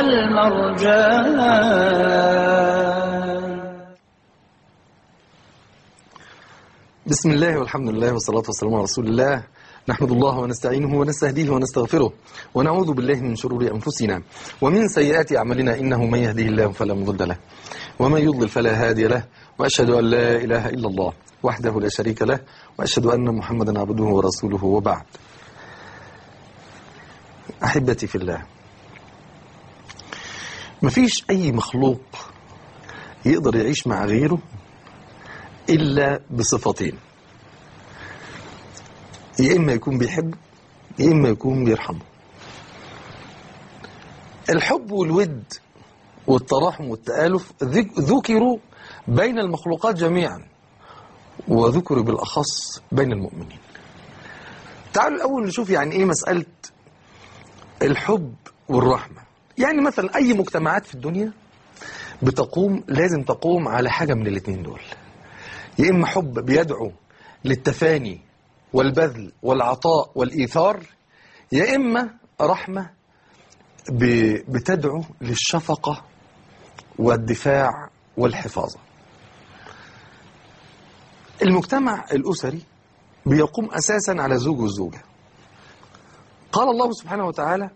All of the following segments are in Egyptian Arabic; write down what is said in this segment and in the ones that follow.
والمرجان بسم الله والحمد لله والصلاة والسلام على رسول الله نحمد الله ونستعينه ونستهديه ونستغفره ونعوذ بالله من شرور أنفسنا ومن سيئات أعمالنا إنه من يهده الله فلا مضل له ومن يضلل فلا هادي له وأشهد أن لا إله إلا الله وحده لا شريك له وأشهد أن محمدا عبده ورسوله وبعد أحبتي في الله مفيش أي مخلوق يقدر يعيش مع غيره إلا بصفتين يا إما يكون بيحب يا إما يكون بيرحمه الحب والود والتراحم والتآلف ذك- ذكروا بين المخلوقات جميعا وذكروا بالأخص بين المؤمنين تعالوا الأول نشوف يعني إيه مسألة الحب والرحمة يعني مثلا أي مجتمعات في الدنيا بتقوم لازم تقوم على حاجة من الاثنين دول يا إما حب بيدعو للتفاني والبذل والعطاء والإيثار يا إما رحمة ب- بتدعو للشفقة والدفاع والحفاظة المجتمع الأسري بيقوم أساسا على زوج والزوجة قال الله سبحانه وتعالى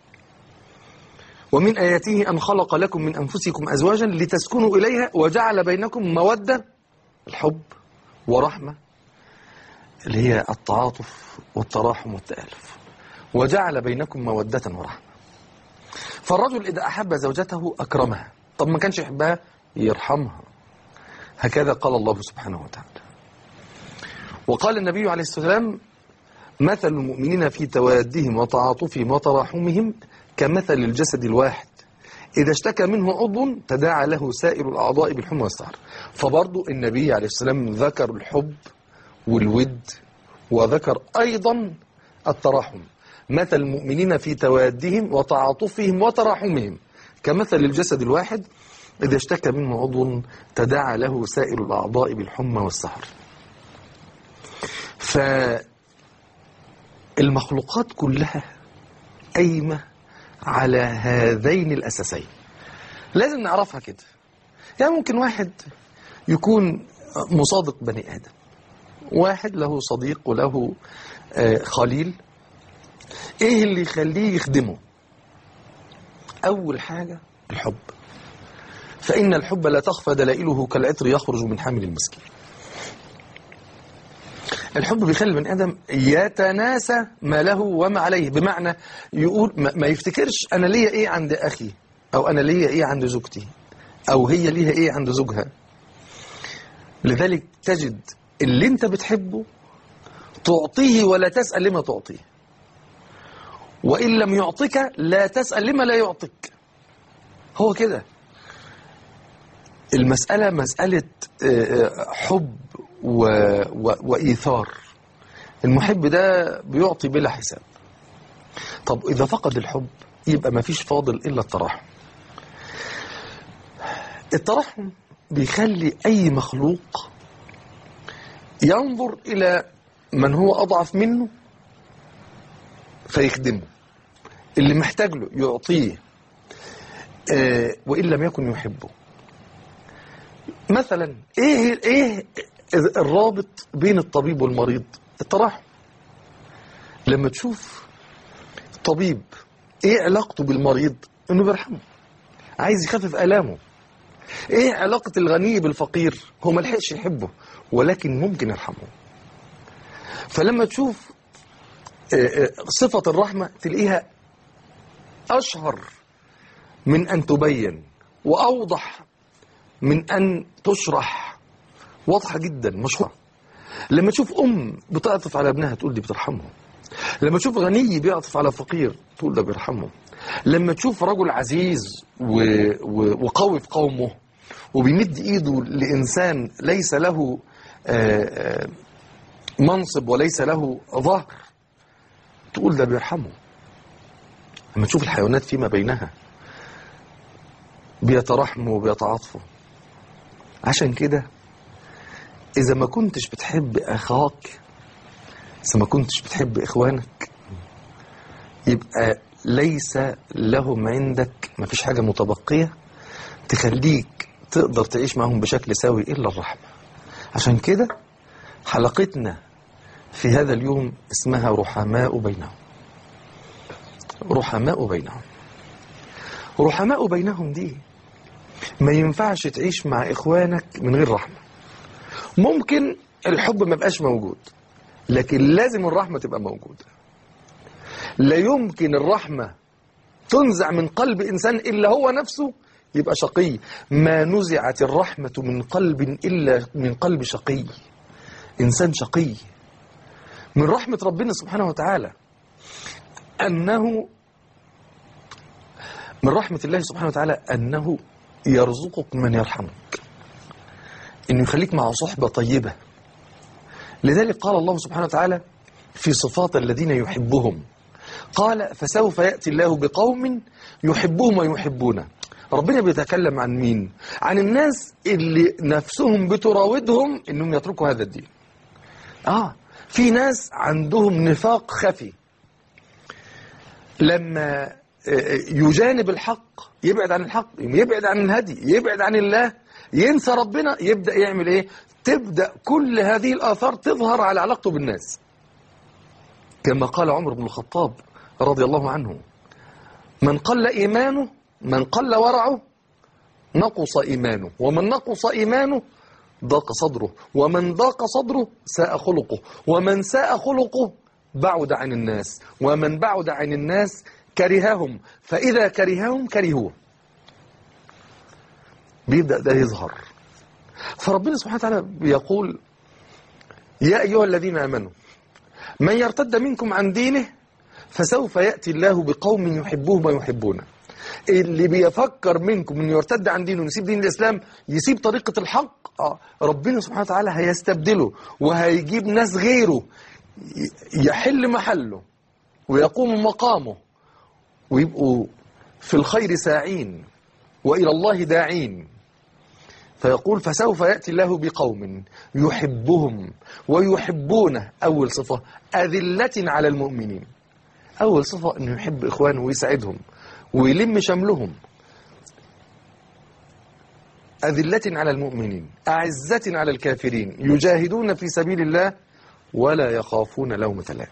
ومن آياته أن خلق لكم من أنفسكم أزواجا لتسكنوا إليها وجعل بينكم مودة الحب ورحمة اللي هي التعاطف والتراحم والتآلف وجعل بينكم مودة ورحمة فالرجل إذا أحب زوجته أكرمها طب ما كانش يحبها يرحمها هكذا قال الله سبحانه وتعالى وقال النبي عليه الصلاة والسلام مثل المؤمنين في توادهم وتعاطفهم وتراحمهم كمثل الجسد الواحد إذا اشتكى منه عضو تداعى له سائر الأعضاء بالحمى والسهر فبرضو النبي عليه السلام ذكر الحب والود وذكر أيضا التراحم مثل المؤمنين في توادهم وتعاطفهم وتراحمهم كمثل الجسد الواحد إذا اشتكى منه عضو تداعى له سائر الأعضاء بالحمى والسهر فالمخلوقات كلها قايمة على هذين الأساسين لازم نعرفها كده يعني ممكن واحد يكون مصادق بني آدم واحد له صديق وله آه، خليل ايه اللي يخليه يخدمه اول حاجة الحب فإن الحب لا تخفى دلائله كالعطر يخرج من حامل المسك الحب بيخلي البني ادم يتناسى ما له وما عليه بمعنى يقول ما ما يفتكرش انا ليا ايه عند اخي او انا ليا ايه عند زوجتي او هي ليها ايه عند زوجها لذلك تجد اللي انت بتحبه تعطيه ولا تسأل لما تعطيه وإن لم يعطك لا تسأل لما لا يعطيك هو كده المسألة مسألة آه، آه، حب و... و... وإيثار المحب ده بيعطي بلا حساب طب إذا فقد الحب يبقى ما فيش فاضل إلا التراحم التراحم بيخلي أي مخلوق ينظر إلى من هو أضعف منه فيخدمه اللي محتاج له يعطيه آه، وإن لم يكن يحبه مثلا ايه ايه الرابط بين الطبيب والمريض التراحم لما تشوف طبيب ايه علاقته بالمريض انه بيرحمه عايز يخفف الامه ايه علاقة الغني بالفقير هو ما لحقش يحبه ولكن ممكن يرحمه فلما تشوف آه، آه، صفة الرحمة تلاقيها أشهر من أن تبين وأوضح من أن تشرح واضحة جدا مشهورة لما تشوف أم بتعطف على ابنها تقول دي بترحمه لما تشوف غني بيعطف على فقير تقول ده بيرحمه لما تشوف رجل عزيز و... و... وقوي في قومه وبيمد ايده لإنسان ليس له آه، آه، منصب وليس له ظهر تقول ده بيرحمه لما تشوف الحيوانات فيما بينها بيترحموا وبيتعاطفوا عشان كده إذا ما كنتش بتحب أخاك إذا ما كنتش بتحب إخوانك يبقى ليس لهم عندك ما فيش حاجة متبقية تخليك تقدر تعيش معهم بشكل سوي إلا الرحمة عشان كده حلقتنا في هذا اليوم اسمها رحماء بينهم رحماء بينهم رحماء بينهم دي ما ينفعش تعيش مع إخوانك من غير رحمة ممكن الحب ما بقاش موجود لكن لازم الرحمة تبقى موجودة لا يمكن الرحمة تنزع من قلب إنسان إلا هو نفسه يبقى شقي ما نزعت الرحمة من قلب إلا من قلب شقي إنسان شقي من رحمة ربنا سبحانه وتعالى أنه من رحمة الله سبحانه وتعالى أنه يرزقك من يرحمك إنه يخليك مع صحبة طيبة لذلك قال الله سبحانه وتعالى في صفات الذين يحبهم قال فسوف يأتي الله بقوم يحبهم ويحبونه ربنا بيتكلم عن مين عن الناس اللي نفسهم بتراودهم انهم يتركوا هذا الدين اه في ناس عندهم نفاق خفي لما يجانب الحق يبعد عن الحق يبعد عن الهدي يبعد عن الله ينسى ربنا يبدأ يعمل ايه تبدأ كل هذه الآثار تظهر على علاقته بالناس كما قال عمر بن الخطاب رضي الله عنه من قل إيمانه من قل ورعه نقص إيمانه ومن نقص إيمانه ضاق صدره ومن ضاق صدره ساء خلقه ومن ساء خلقه بعد عن الناس ومن بعد عن الناس كرههم فإذا كرههم كرهوه بيبدأ ده يظهر فربنا سبحانه وتعالى يقول يا أيها الذين آمنوا من يرتد منكم عن دينه فسوف يأتي الله بقوم يحبوه ويحبونه اللي بيفكر منكم انه يرتد عن دينه ويسيب دين الإسلام يسيب طريقة الحق آه ربنا سبحانه وتعالى هيستبدله وهيجيب ناس غيره يحل محله ويقوم مقامه ويبقوا في الخير ساعين وإلى الله داعين فيقول فسوف يأتي الله بقوم يحبهم ويحبونه أول صفة أذلة على المؤمنين أول صفة أنه يحب إخوانه ويسعدهم ويلم شملهم أذلة على المؤمنين أعزة على الكافرين يجاهدون في سبيل الله ولا يخافون لومة لائم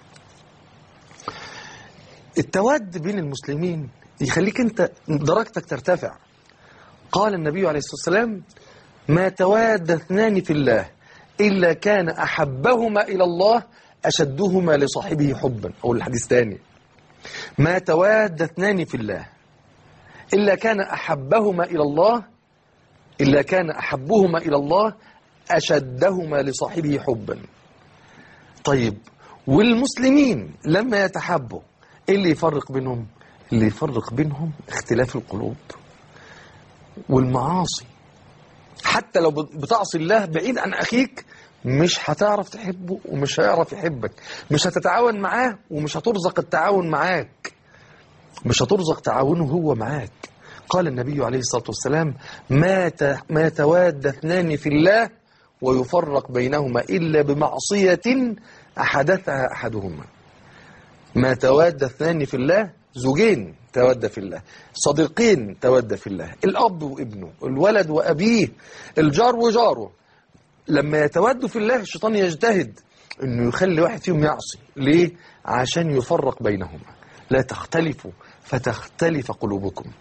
التواد بين المسلمين يخليك أنت درجتك ترتفع قال النبي عليه الصلاة والسلام ما تواد اثنان في الله إلا كان أحبهما إلى الله أشدهما لصاحبه حبا أو الحديث الثاني ما تواد اثنان في الله إلا كان أحبهما إلى الله إلا كان أحبهما إلى الله أشدهما لصاحبه حبا طيب والمسلمين لما يتحبوا إيه اللي يفرق بينهم اللي يفرق بينهم اختلاف القلوب والمعاصي حتى لو بتعصي الله بعيد عن أخيك مش هتعرف تحبه ومش هيعرف يحبك مش هتتعاون معاه ومش هترزق التعاون معاك مش هترزق تعاونه هو معاك قال النبي عليه الصلاة والسلام ما ما تواد اثنان في الله ويفرق بينهما إلا بمعصية أحدثها أحدهما ما تواد اثنان في الله زوجين تود في الله صديقين تود في الله الأب وابنه الولد وأبيه الجار وجاره لما يتودوا في الله الشيطان يجتهد انه يخلي واحد فيهم يعصي ليه عشان يفرق بينهما لا تختلفوا فتختلف قلوبكم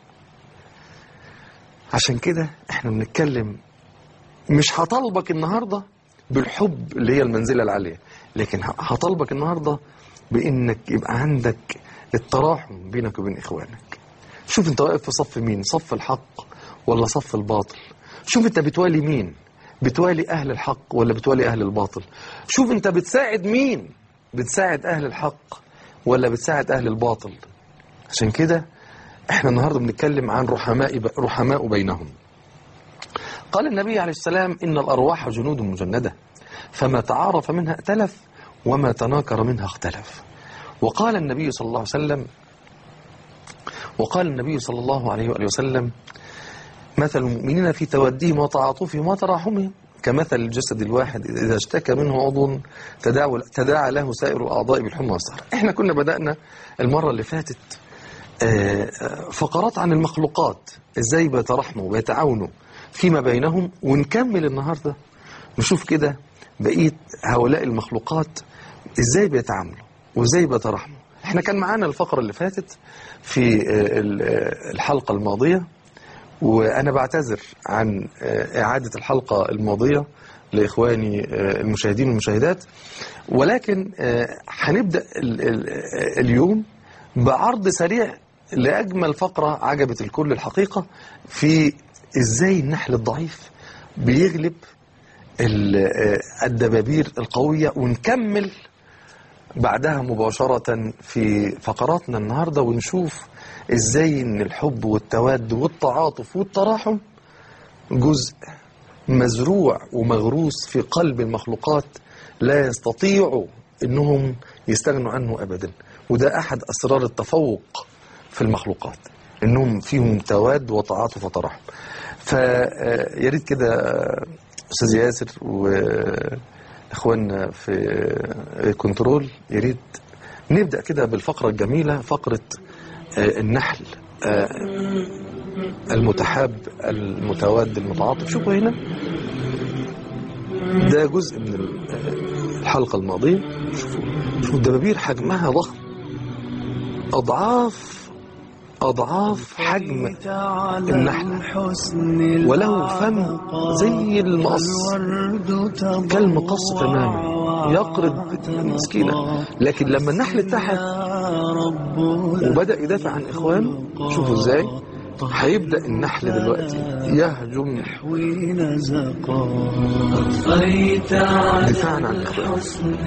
عشان كده احنا بنتكلم مش هطالبك النهاردة بالحب اللي هي المنزلة العالية لكن هطالبك النهاردة بانك يبقى عندك التراحم بينك وبين اخوانك شوف انت واقف في صف مين صف الحق ولا صف الباطل شوف انت بتوالي مين بتوالي أهل الحق ولا بتوالي أهل الباطل شوف أنت بتساعد مين بتساعد أهل الحق ولا بتساعد أهل الباطل عشان كده احنا النهاردة بنتكلم عن رحماء, رحماء بينهم قال النبي عليه السلام إن الأرواح جنود مجندة فما تعارف منها ائتلف وما تناكر منها اختلف وقال النبي صلى الله عليه وسلم وقال النبي صلى الله عليه وآله وسلم مثل المؤمنين في توديهم وتعاطفهم وتراحمهم كمثل الجسد الواحد إذا اشتكى منه عضو تداعى, تداعى له سائر الأعضاء بالحمى والسهر احنا كنا بدأنا المرة اللي فاتت آه، فقرات عن المخلوقات ازاي بيترحموا ويتعاونوا فيما بينهم ونكمل النهارده نشوف كده بقيه هؤلاء المخلوقات ازاي بيتعاملوا وازاي بيترحموا احنا كان معانا الفقره اللي فاتت في آه، ال- آه، الحلقه الماضيه وانا بعتذر عن آه، اعاده الحلقه الماضيه لاخواني آه، المشاهدين والمشاهدات ولكن آه، هنبدا ال- ال- آه، اليوم بعرض سريع لاجمل فقره عجبت الكل الحقيقه في ازاي النحل الضعيف بيغلب ال- آه، الدبابير القويه ونكمل بعدها مباشرة في فقراتنا النهاردة ونشوف ازاي ان الحب والتواد والتعاطف والتراحم جزء مزروع ومغروس في قلب المخلوقات لا يستطيعوا انهم يستغنوا عنه ابدا وده احد اسرار التفوق في المخلوقات انهم فيهم تواد وتعاطف وترحم فيا ريت كده آه، استاذ ياسر واخواننا في كنترول يا ريت نبدا كده بالفقره الجميله فقره آه، النحل آه، المتحاب المتواد المتعاطف شوفوا هنا ده جزء من ال- آه، الحلقه الماضيه شوفوا شوفوا الدبابير حجمها ضخم اضعاف اضعاف حجم النحلة وله فم زي المقص كالمقص تماما يقرب مسكينة لكن لما النحل اتحد وبدأ يدافع عن إخوانه شوفوا إزاي هيبدأ النحل دلوقتي يهجم دفاعا عن إخوانه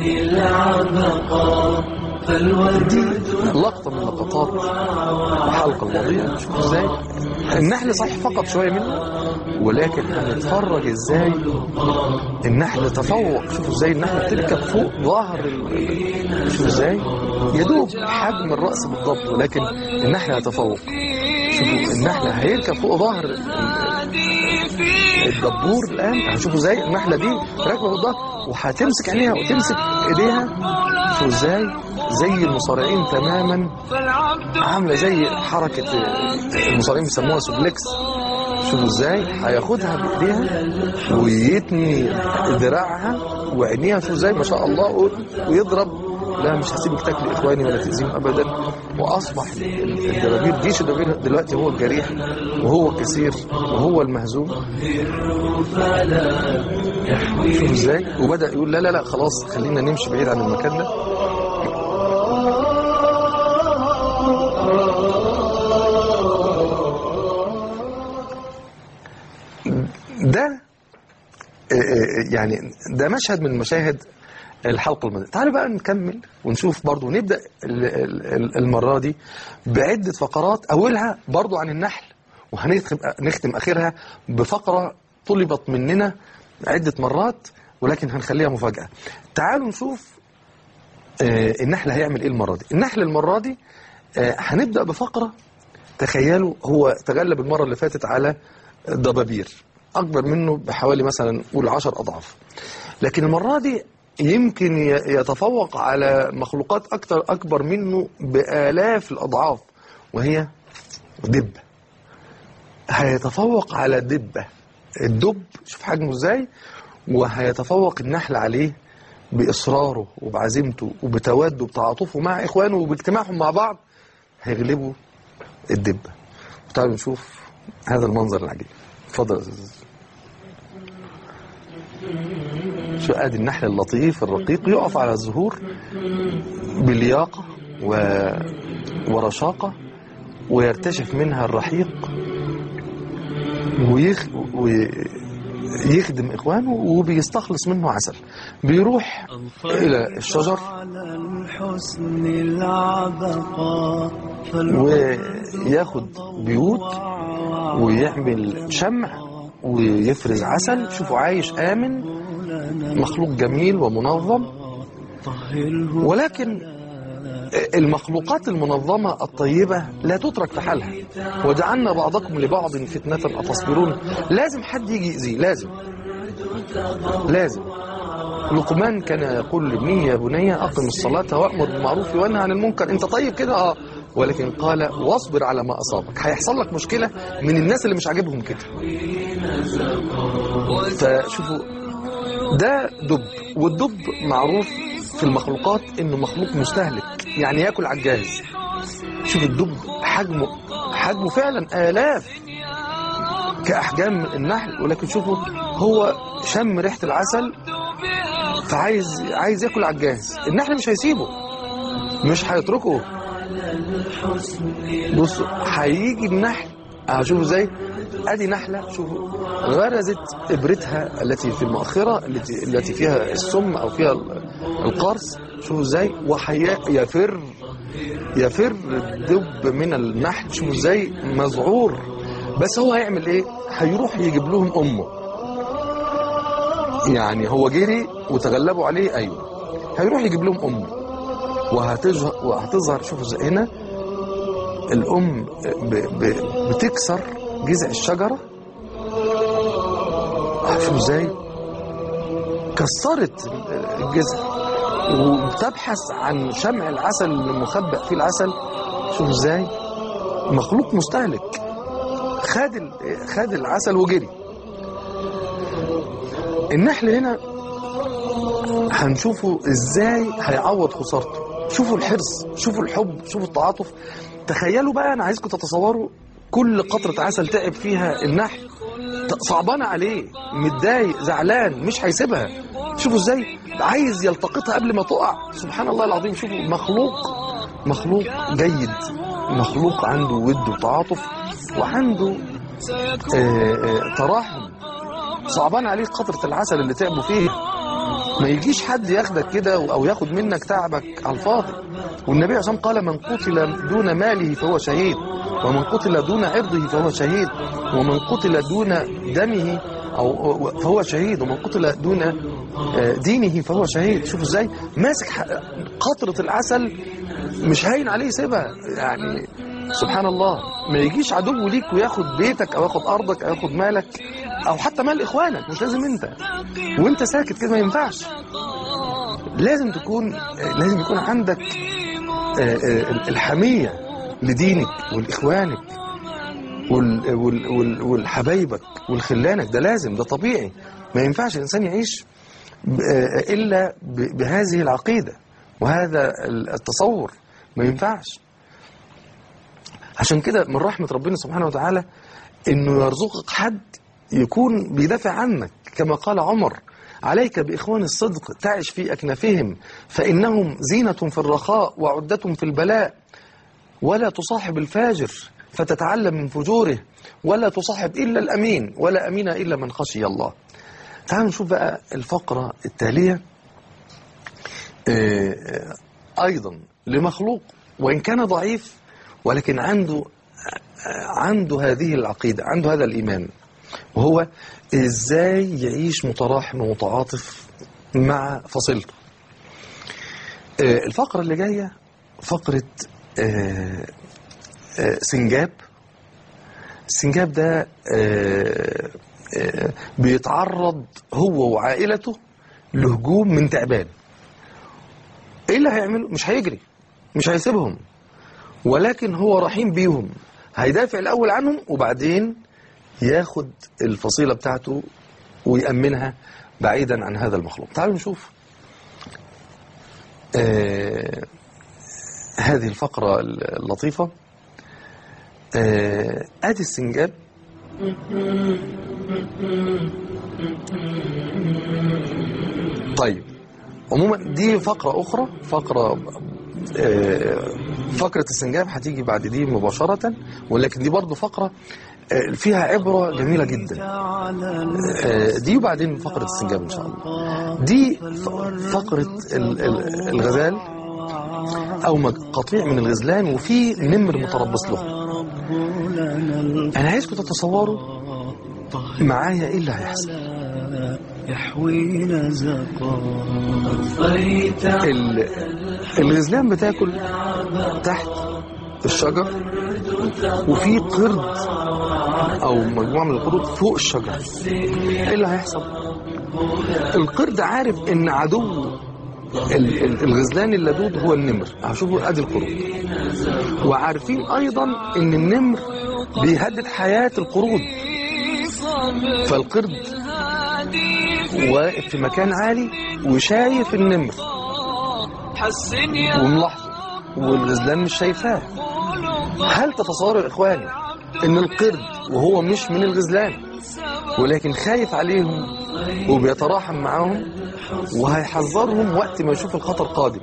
دي لقطة من لقطات الحلقة الماضية شوفوا ازاي النحل صحيح فقط شوية منه ولكن هنتفرج ازاي النحل تفوق شوفوا ازاي النحل بتركب فوق ظهر ال- شوفوا ازاي يدوب حجم الرأس بالضبط ولكن النحل هيتفوق شوفوا النحل هيركب فوق ظهر ال- الدبور الان هشوفوا ازاي النحله دي راكبه بالظهر وهتمسك عينيها وتمسك ايديها شوفوا ازاي زي المصارعين تماما عامله زي حركه المصارعين بيسموها سوبلكس شوفوا ازاي هياخدها بايديها ويتني ذراعها وعينيها شوفوا ازاي ما شاء الله ويضرب لا مش هسيبك تاكلي اخواني ولا تاذيهم ابدا واصبح الدبابير جيش الدبابير دلوقتي هو الجريح وهو الكثير وهو المهزوم شوف ازاي وبدا يقول لا لا لا خلاص خلينا نمشي بعيد عن المكان ده ده آه، آه، يعني ده مشهد من مشاهد الحلقة الماضية تعالوا بقى نكمل ونشوف برضو نبدأ ال- ال- ال- المرة دي بعدة فقرات أولها برضو عن النحل وهنختم نختم آخرها بفقرة طلبت مننا عدة مرات ولكن هنخليها مفاجأة تعالوا نشوف آه، النحل هيعمل ايه المرة دي النحل المرة دي آه، هنبدأ بفقرة تخيلوا هو تغلب المرة اللي فاتت على ضبابير أكبر منه بحوالي مثلا قول عشر أضعاف لكن المرة دي يمكن ي- يتفوق على مخلوقات أكتر أكبر منه بآلاف الأضعاف وهي دبة هيتفوق على دبة الدب شوف حجمه ازاي وهيتفوق النحل عليه بإصراره وبعزيمته وبتواده وبتعاطفه مع إخوانه وباجتماعهم مع بعض هيغلبوا الدبة تعالوا نشوف هذا المنظر العجيب اتفضل يا أستاذ شو ادي النحل اللطيف الرقيق يقف على الزهور بلياقة و... ورشاقة ويرتشف منها الرحيق ويخ... ويخدم إخوانه وبيستخلص منه عسل بيروح إلى الشجر على الحسن العبقى وياخد بيوت ويعمل شمع ويفرز عسل شوفوا عايش آمن مخلوق جميل ومنظم طهره ولكن المخلوقات المنظمة الطيبة لا تترك في حالها وجعلنا بعضكم لبعض فتنة أتصبرون لازم حد يجي يأذيه لازم لازم لقمان كان يقول لابنه يا بني أقم الصلاة وأمر بالمعروف وانهى عن المنكر أنت طيب كده اه ولكن قال واصبر على ما أصابك هيحصل لك مشكلة من الناس اللي مش عاجبهم كده فشوفوا ده دب والدب معروف في المخلوقات انه مخلوق مستهلك يعني ياكل على الجاهز شوف الدب حجمه حجمه فعلا آلاف كأحجام النحل ولكن شوفوا هو شم ريحة العسل فعايز عايز ياكل على الجاهز النحل مش هيسيبه مش هيتركه بصوا هيجي النحل هشوفوا ازاي ادي نحله شوفوا غرزت ابرتها التي في المؤخره التي التي فيها السم او فيها القرص شوفوا ازاي ويفر يفر الدب من النحل شوفوا ازاي مذعور بس هو هيعمل ايه هيروح يجيب لهم امه يعني هو جري وتغلبوا عليه ايوه هيروح يجيب لهم امه وهتظهر وهتظهر شوفوا زي هنا الام ب ب بتكسر جذع الشجره شوفوا ازاي كسرت الجذع وبتبحث عن شمع العسل المخبأ فيه العسل شوفوا ازاي مخلوق مستهلك خد ال- خد العسل وجري النحل هنا هنشوفه ازاي هيعوض خسارته شوفوا الحرص شوفوا الحب شوفوا التعاطف تخيلوا بقى انا عايزكم تتصوروا كل قطرة عسل تعب فيها النحل صعبانة عليه متضايق زعلان مش هيسيبها شوفوا ازاي عايز يلتقطها قبل ما تقع سبحان الله العظيم شوفوا مخلوق مخلوق جيد مخلوق عنده ود وتعاطف وعنده آه، آه، تراحم صعبان عليه قطرة العسل اللي تعبوا فيها ما يجيش حد ياخدك كده او ياخد منك تعبك على الفاضي والنبي عليه الصلاه والسلام قال من قتل دون ماله فهو شهيد ومن قتل دون عرضه فهو شهيد ومن قتل دون دمه او فهو شهيد ومن قتل دون آه، دينه فهو شهيد شوفوا ازاي ماسك ح- قطرة العسل مش هاين عليه سيبها يعني سبحان الله ما يجيش عدو ليك وياخد بيتك او ياخد ارضك او ياخد مالك او حتى مال اخوانك مش لازم انت وانت ساكت كده ما ينفعش لازم تكون لازم يكون عندك آه، آه، الحمية لدينك ولإخوانك وال- وال- وال- والحبايبك والخلانك ده لازم ده طبيعي ما ينفعش الإنسان يعيش ب- آه، إلا ب- بهذه العقيدة وهذا التصور ما ينفعش عشان كده من رحمة ربنا سبحانه وتعالى انه يرزقك حد يكون بيدافع عنك كما قال عمر عليك بإخوان الصدق تعش في أكنافهم فإنهم زينة في الرخاء وعدة في البلاء ولا تصاحب الفاجر فتتعلم من فجوره ولا تصاحب إلا الأمين ولا أمين إلا من خشي الله تعالوا نشوف بقى الفقرة التالية آه، آه، أيضا لمخلوق وإن كان ضعيف ولكن عنده آه، عنده هذه العقيدة عنده هذا الإيمان وهو إزاي يعيش متراحم ومتعاطف مع فصيلته آه، الفقرة اللي جاية فقرة آه، آه، سنجاب السنجاب ده آه، آه، بيتعرض هو وعائلته لهجوم من تعبان ايه اللي هيعمله مش هيجري مش هيسيبهم ولكن هو رحيم بيهم هيدافع الاول عنهم وبعدين ياخد الفصيلة بتاعته ويأمنها بعيدا عن هذا المخلوق تعالوا نشوف آه هذه الفقرة اللطيفة آه ادي السنجاب طيب عموما دي فقرة أخرى فقرة آه، فقرة السنجاب هتيجي بعد دي مباشرة ولكن دي برضو فقرة آه، فيها عبرة جميلة جدا آه، دي وبعدين فقرة السنجاب إن شاء الله دي ف- فقرة ال- ال- الغزال أو مج- قطيع من الغزلان وفي نمر متربص له أنا عايزكم تتصوروا معايا إيه اللي هيحصل يحوي نزقا طفيت ال- الغزلان بتاكل تحت الشجر وفي قرد او مجموعه من القرود فوق الشجر ايه اللي هيحصل القرد عارف ان عدو ال- ال- الغزلان اللدود هو النمر هشوفوا ادي القرود وعارفين ايضا ان النمر بيهدد حياة القرود فالقرد واقف في مكان عالي وشايف النمر حسن يا وملاحظه والغزلان مش شايفاه هل تتصوروا يا اخواني ان القرد وهو مش من الغزلان ولكن خايف عليهم وبيتراحم معاهم وهيحذرهم وقت ما يشوف الخطر قادم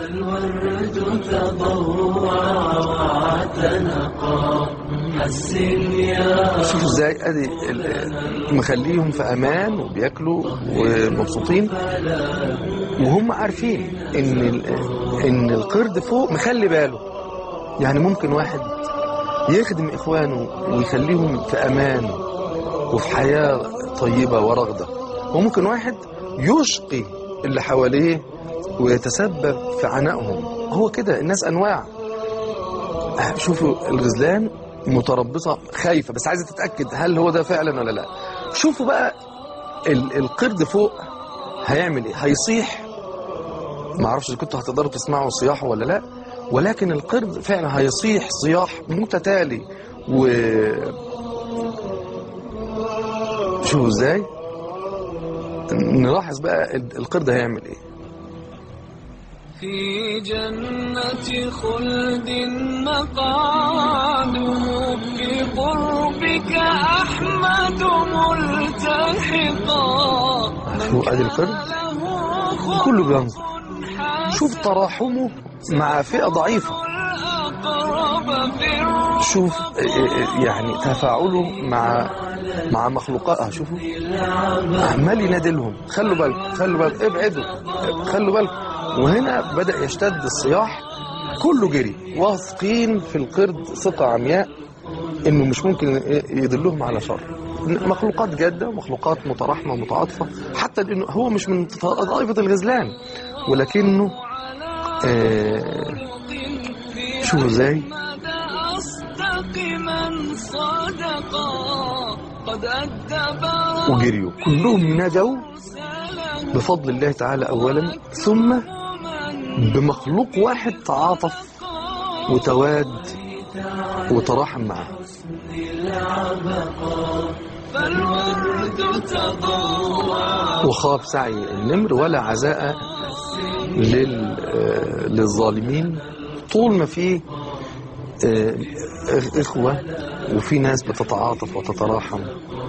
شوفوا ازاي ادي ال- مخليهم في امان وبياكلوا ومبسوطين وهم عارفين ان ال- ان القرد فوق مخلي باله يعني ممكن واحد يخدم اخوانه ويخليهم في امان وفي حياه طيبه ورغده وممكن واحد يشقي اللي حواليه ويتسبب في عنائهم هو كده الناس انواع شوفوا الغزلان متربصه خايفه بس عايزه تتاكد هل هو ده فعلا ولا لا شوفوا بقى ال- القرد فوق هيعمل ايه هيصيح ما اعرفش اذا كنتوا هتقدروا تسمعوا صياحه ولا لا ولكن القرد فعلا هيصيح صياح متتالي و شوفوا ازاي نلاحظ بقى ال- القرد هيعمل ايه في جنة خلد مقعده في قربك أحمد ملتحقا شو ادي القرد كله بينظر شوف تراحمه مع فئة ضعيفة الأقرب في الروح شوف يعني تفاعله مع مع مخلوقاتها شوفوا عمال ينادي لهم خلوا بالكم خلوا بالكم ابعدوا خلوا بالكم وهنا بدأ يشتد الصياح كله جري واثقين في القرد ثقة عمياء انه مش ممكن يدلهم على شر مخلوقات جادة ومخلوقات متراحمة ومتعاطفة حتى لانه هو مش من طائفة الغزلان ولكنه آه شوفوا ازاي مدى أصدق من صدقا قد أدب وجريوا كلهم نجوا بفضل الله تعالى أولا ثم بمخلوق واحد تعاطف وتواد وتراحم معه فالورد تضوع وخاب سعي النمر ولا عزاء لل آه، للظالمين طول ما في آه، إخوة وفي ناس بتتعاطف وتتراحم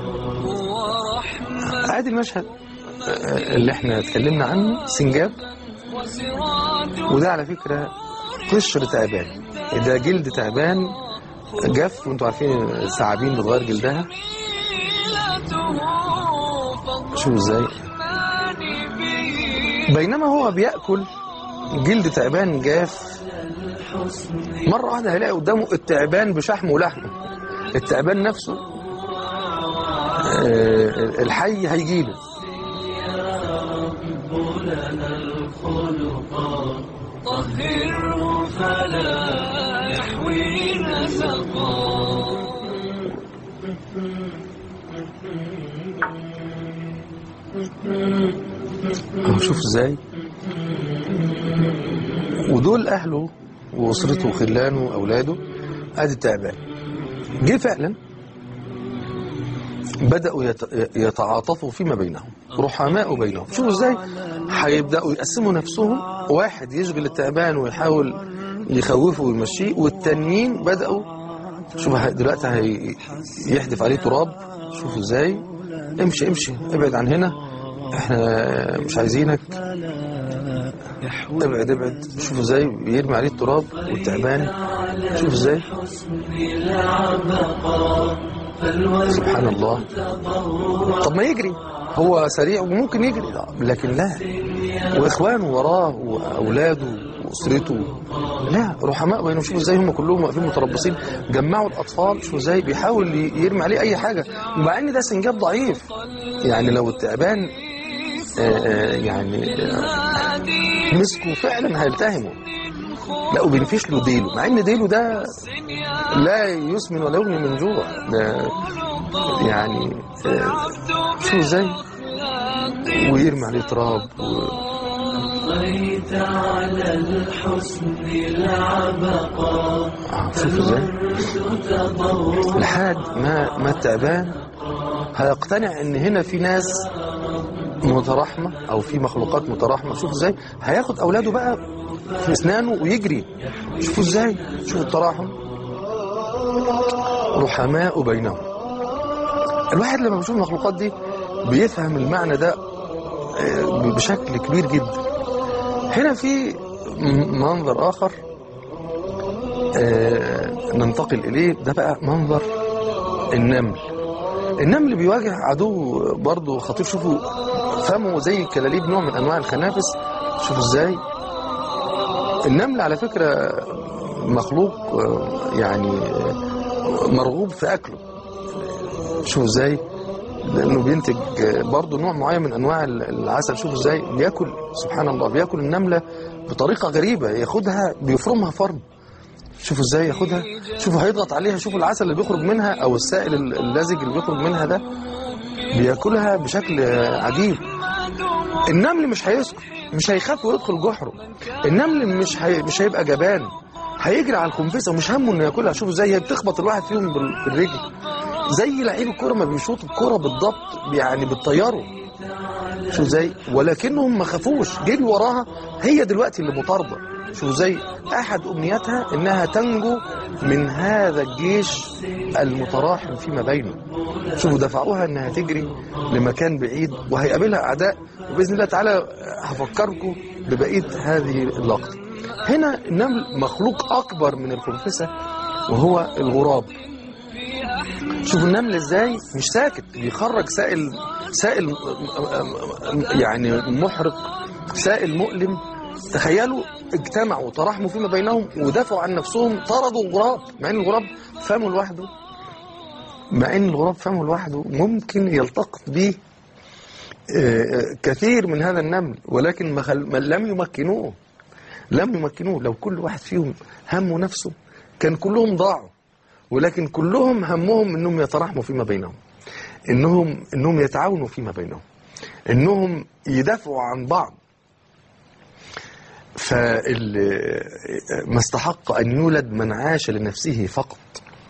ورحمة ادي المشهد آه، اللي احنا اتكلمنا عنه سنجاب وسراج وده على فكرة قشر تعبان ده جلد تعبان جف وانتوا عارفين الثعابين بتغير جلدها ليلته فضل شوفوا ازاي الرحمن به بينما هو بياكل جلد تعبان جاف مرة واحدة هيلاقي قدامه التعبان بشحمه ولحمه التعبان نفسه آه، الحي هيجيله طهره فلا يحوي نزقا أهو شوف ازاي ودول اهله واسرته وخلانه واولاده ادي التعبان جه فعلا بدأوا يت- يتعاطفوا فيما بينهم رحماء بينهم شوفوا ازاي هيبدأوا يقسموا نفسهم واحد يشغل التعبان ويحاول يخوفه ويمشيه والتانيين بدأوا شوفوا هي- دلوقتي هي يحدف عليه تراب شوفوا ازاي امشي امشي ابعد عن هنا احنا مش عايزينك ابعد ابعد شوفوا ازاي بيرمي عليه التراب والتعبان شوفوا ازاي سبحان الله طب ما يجري هو سريع وممكن يجري لكن لا واخوانه وراه واولاده واسرته لا رحماء بينهم شوفوا ازاي هم كلهم واقفين متربصين جمعوا الاطفال شوفوا ازاي بيحاول يرمي عليه اي حاجه ومع ان ده سنجاب ضعيف يعني لو التعبان آه، آه، يعني آه، مسكه فعلا هيلتهمه لا وبينفش له ديله مع ان ديله ده لا يسمن ولا يغني من جوع ده يعني آه، شو ازاي ويرمي عليه تراب و... طويت على الحسن العبقى آه، شوف ازاي تضوع لحد ما ما التعبان هيقتنع ان هنا في ناس متراحمة او في مخلوقات متراحمة شوف ازاي هياخد اولاده بقى في اسنانه ويجري شوفوا ازاي شوفوا التراحم رحماء بينهم الواحد لما بيشوف المخلوقات دي بيفهم المعنى ده آه، بشكل كبير جدا هنا في م- منظر اخر آه، ننتقل اليه ده بقى منظر النمل النمل بيواجه عدو برضه خطير شوفوا فمه زي الكلاليب نوع من انواع الخنافس شوفوا ازاي النمل على فكرة مخلوق آه، يعني آه، مرغوب في اكله شوفوا ازاي لانه بينتج آه، برضه نوع معين من انواع ال- العسل شوفوا ازاي بياكل سبحان الله بياكل النملة بطريقة غريبة ياخدها بيفرمها فرم شوفوا ازاي ياخدها شوفوا هيضغط عليها شوفوا العسل اللي بيخرج منها او السائل ال- اللزج اللي بيخرج منها ده بياكلها بشكل آه، عجيب النمل مش هيسكت مش هيخاف ويدخل جحره النمل مش هي... مش هيبقى جبان هيجري على الخنفسه ومش همه انه ياكلها شوفوا ازاي هي بتخبط الواحد فيهم بال- بالرجل زي لعيب الكوره ما بيشوط الكوره بالضبط يعني بتطيره شو زي ولكنهم ما خافوش جري وراها هي دلوقتي اللي مطارده شو زي احد امنياتها انها تنجو من هذا الجيش المتراحم فيما بينه شوفوا دفعوها انها تجري لمكان بعيد وهيقابلها اعداء وباذن الله تعالى هفكركم ببقيه هذه اللقطه هنا النمل مخلوق اكبر من الخنفسه وهو الغراب شوفوا النمل ازاي مش ساكت بيخرج سائل سائل يعني محرق سائل مؤلم تخيلوا اجتمعوا تراحموا فيما بينهم ودافعوا عن نفسهم طردوا الغراب مع ان الغراب فمه لوحده مع ان الغراب فمه لوحده ممكن يلتقط به آه، كثير من هذا النمل ولكن ما خل... ما لم يمكنوه لم يمكنوه لو كل واحد فيهم همه نفسه كان كلهم ضاعوا ولكن كلهم همهم انهم يتراحموا فيما بينهم انهم انهم يتعاونوا فيما بينهم انهم يدافعوا عن بعض فال ما استحق ان يولد من عاش لنفسه فقط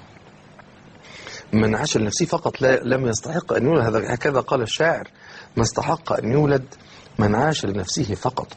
من عاش لنفسه فقط لا لم يستحق ان يولد هذا هكذا قال الشاعر ما استحق ان يولد من عاش لنفسه فقط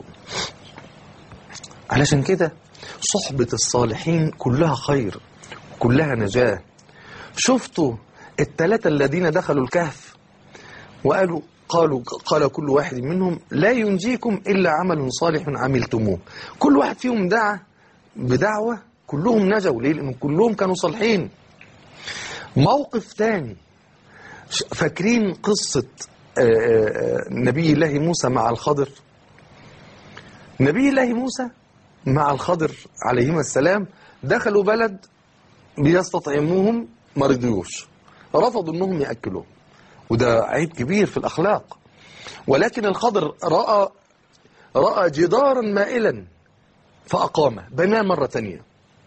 علشان كده صحبة الصالحين كلها خير كلها نجاة شفتوا الثلاثة الذين دخلوا الكهف وقالوا قالوا قال كل واحد منهم لا ينجيكم إلا عمل صالح عملتموه كل واحد فيهم دعا بدعوة كلهم نجوا ليه لأنهم كلهم كانوا صالحين موقف تاني ش- فاكرين قصة آه، آه، نبي الله موسى مع الخضر نبي الله موسى مع الخضر عليهما السلام دخلوا بلد بيستطعموهم ما رضيوش رفضوا انهم ياكلوهم وده عيب كبير في الاخلاق ولكن الخضر راى راى جدارا مائلا فاقامه بناه مره تانية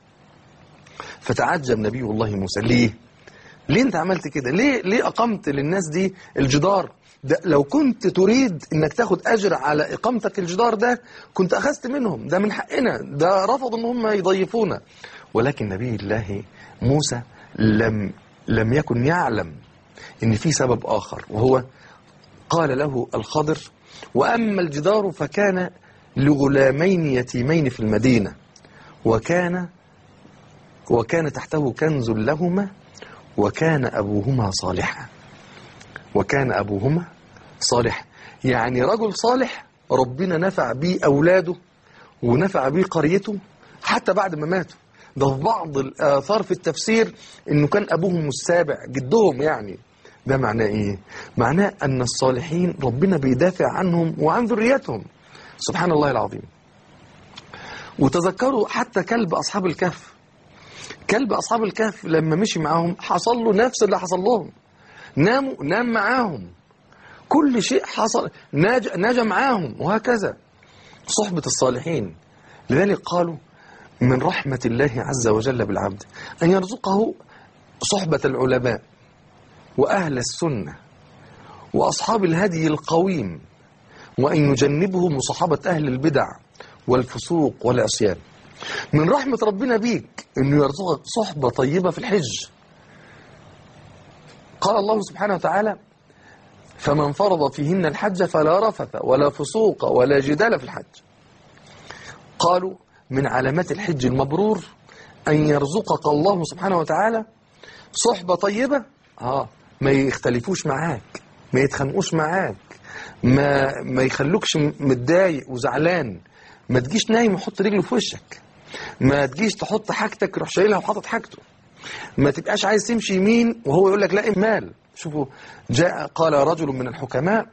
فتعجب نبي الله موسى ليه ليه انت عملت كده ليه ليه اقمت للناس دي الجدار ده لو كنت تريد انك تاخد اجر على اقامتك الجدار ده كنت اخذت منهم ده من حقنا ده رفضوا ان هم يضيفونا ولكن نبي الله موسى لم لم يكن يعلم ان في سبب اخر وهو قال له الخضر واما الجدار فكان لغلامين يتيمين في المدينه وكان وكان تحته كنز لهما وكان أبوهما صالحا وكان أبوهما صالح يعني رجل صالح ربنا نفع بيه أولاده ونفع بيه قريته حتى بعد ما ماتوا ده في بعض الآثار في التفسير إنه كان أبوهم السابع جدهم يعني ده معناه إيه؟ معناه أن الصالحين ربنا بيدافع عنهم وعن ذريتهم سبحان الله العظيم وتذكروا حتى كلب أصحاب الكهف كلب أصحاب الكهف لما مشي معاهم حصل له نفس اللي حصل لهم ناموا نام معاهم كل شيء حصل ناج, ناجى معاهم وهكذا صحبة الصالحين لذلك قالوا من رحمة الله عز وجل بالعبد أن يرزقه صحبة العلماء وأهل السنة وأصحاب الهدي القويم وأن يجنبه مصاحبة أهل البدع والفسوق والعصيان من رحمة ربنا بيك أنه يرزقك صحبة طيبة في الحج قال الله سبحانه وتعالى فمن فرض فيهن الحج فلا رفث ولا فسوق ولا جدال في الحج قالوا من علامات الحج المبرور أن يرزقك الله سبحانه وتعالى صحبة طيبة آه ما يختلفوش معاك ما يتخانقوش معاك ما ما يخلوكش متضايق وزعلان ما تجيش نايم وحط رجله في وشك ما تجيش تحط حاجتك يروح شايلها وحاطط حاجته ما تبقاش عايز تمشي يمين وهو يقول لك لا إمال شوفوا جاء قال رجل من الحكماء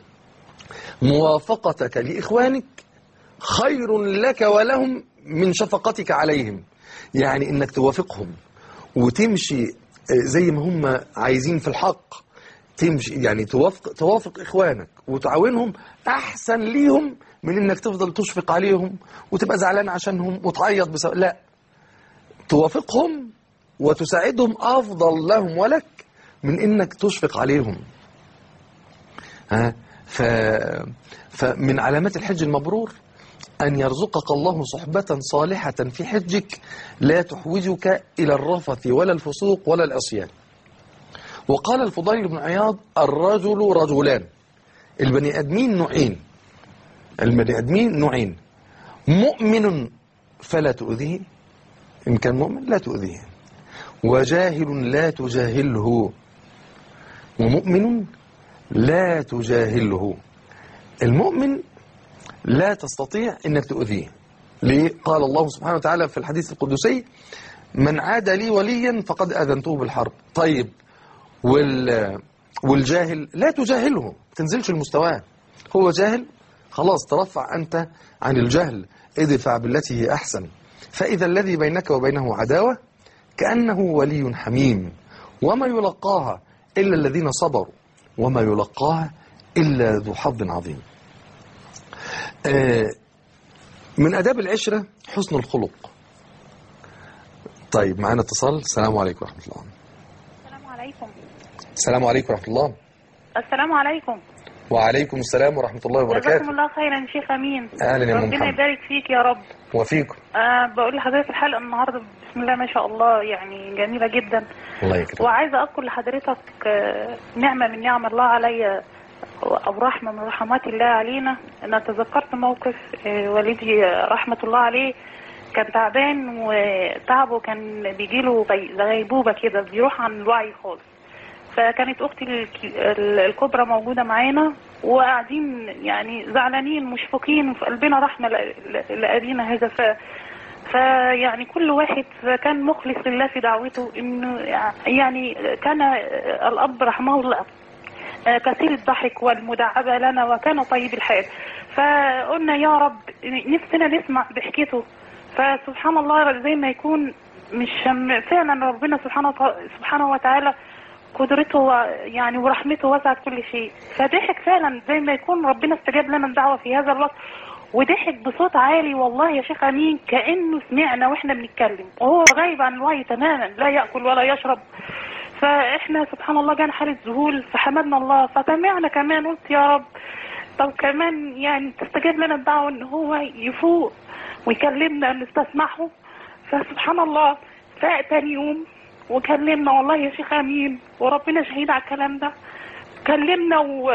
موافقتك لإخوانك خير لك ولهم من شفقتك عليهم يعني انك توافقهم وتمشي زي ما هم عايزين في الحق تمشي يعني توافق, توافق اخوانك وتعاونهم احسن ليهم من انك تفضل تشفق عليهم وتبقى زعلان عشانهم وتعيط بسبب لا توافقهم وتساعدهم افضل لهم ولك من انك تشفق عليهم ها ف... فمن علامات الحج المبرور أن يرزقك الله صحبة صالحة في حجك لا تحوجك إلى الرفث ولا الفسوق ولا العصيان وقال الفضيل بن عياض الرجل رجلان البني أدمين نوعين البني أدمين نوعين مؤمن فلا تؤذيه إن كان مؤمن لا تؤذيه وجاهل لا تجاهله ومؤمن لا تجاهله المؤمن لا تستطيع انك تؤذيه ليه قال الله سبحانه وتعالى في الحديث القدسي من عاد لي وليا فقد اذنته بالحرب طيب وال والجاهل لا تجاهله ما تنزلش المستوى هو جاهل خلاص ترفع انت عن الجهل ادفع بالتي هي احسن فاذا الذي بينك وبينه عداوه كانه ولي حميم وما يلقاها الا الذين صبروا وما يلقاها الا ذو حظ عظيم آه، من آداب العشرة حسن الخلق طيب معانا اتصال السلام عليكم ورحمة الله السلام عليكم السلام عليكم ورحمة الله السلام عليكم وعليكم السلام ورحمة الله جزاكم وبركاته الله خيرا شيخ امين أهلا يا أم ربنا محمد. يبارك فيك يا رب وفيكم أه بقول لحضرتك الحلقه النهارده بسم الله ما شاء الله يعني جميله جدا الله يكرمك وعايزه اذكر لحضرتك آه، نعمه من نعم الله عليا او رحمه من رحمات الله علينا انا تذكرت موقف آه، والدي آه، رحمه الله عليه كان تعبان وتعبه كان بيجيله غي- زي غيبوبه كده بيروح عن الوعي خالص فكانت اختي الك- ال- الكبرى موجوده معانا وقاعدين يعني زعلانين مشفقين في قلبنا رحمه ل- ل- لابينا هذا ف فيعني كل واحد كان مخلص لله في دعوته انه يعني كان الاب رحمه الله كثير الضحك والمداعبة لنا وكان طيب الحال فقلنا يا رب نفسنا نسمع ضحكته فسبحان الله زي ما يكون مش فعلا ربنا سبحانه وت- سبحانه وتعالى قدرته و- يعني ورحمته وسعت كل شيء فضحك فعلا زي ما يكون ربنا استجاب لنا الدعوة في هذا الوقت وضحك بصوت عالي والله يا شيخ امين كانه سمعنا واحنا بنتكلم وهو غايب عن الوعي تماما لا ياكل ولا يشرب فاحنا سبحان الله جانا حاله ذهول فحمدنا الله فسمعنا كمان قلت يا رب طب كمان يعني تستجاب لنا الدعوه ان هو يفوق ويكلمنا نستسمعه فسبحان الله فاق تاني يوم وكلمنا والله يا شيخ امين وربنا شهيد على الكلام ده كلمنا و...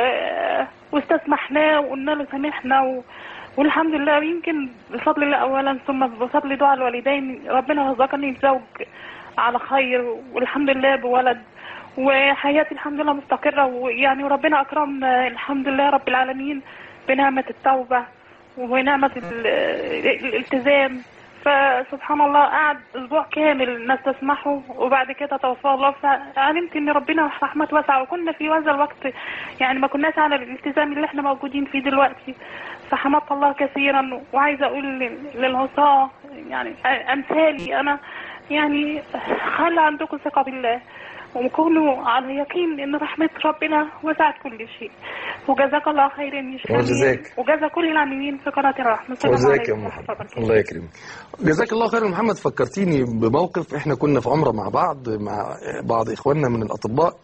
واستسمحناه وقلنا له سامحنا و... والحمد لله يمكن بفضل الله اولا ثم بفضل دعاء الوالدين ربنا رزقني بزوج على خير والحمد لله بولد وحياتي الحمد لله مستقرة ويعني وربنا أكرمنا الحمد لله رب العالمين بنعمة التوبة ونعمة ال- الالتزام فسبحان الله قعد أسبوع كامل الناس تسمحه وبعد كده توفاه الله فعلمت إن ربنا رحمته واسعة وكنا في هذا الوقت يعني ما كناش على الالتزام اللي احنا موجودين فيه دلوقتي فحمدت الله كثيرا وعايزة أقول لل- للعصاة يعني أمثالي أنا يعني خلى عندكم ثقة بالله وكونوا على يقين ان رحمة ربنا وسعت كل شيء وجزاك الله خيرا يا شيخ وجزاك. وجزا كل العاملين في قناة الرحمة السلام وجزاك يا عليكم أم ورحمة محمد الله وبركاته. الله يكرمك جزاك الله خير يا محمد فكرتيني بموقف احنا كنا في عمرة مع بعض مع بعض اخواننا من الاطباء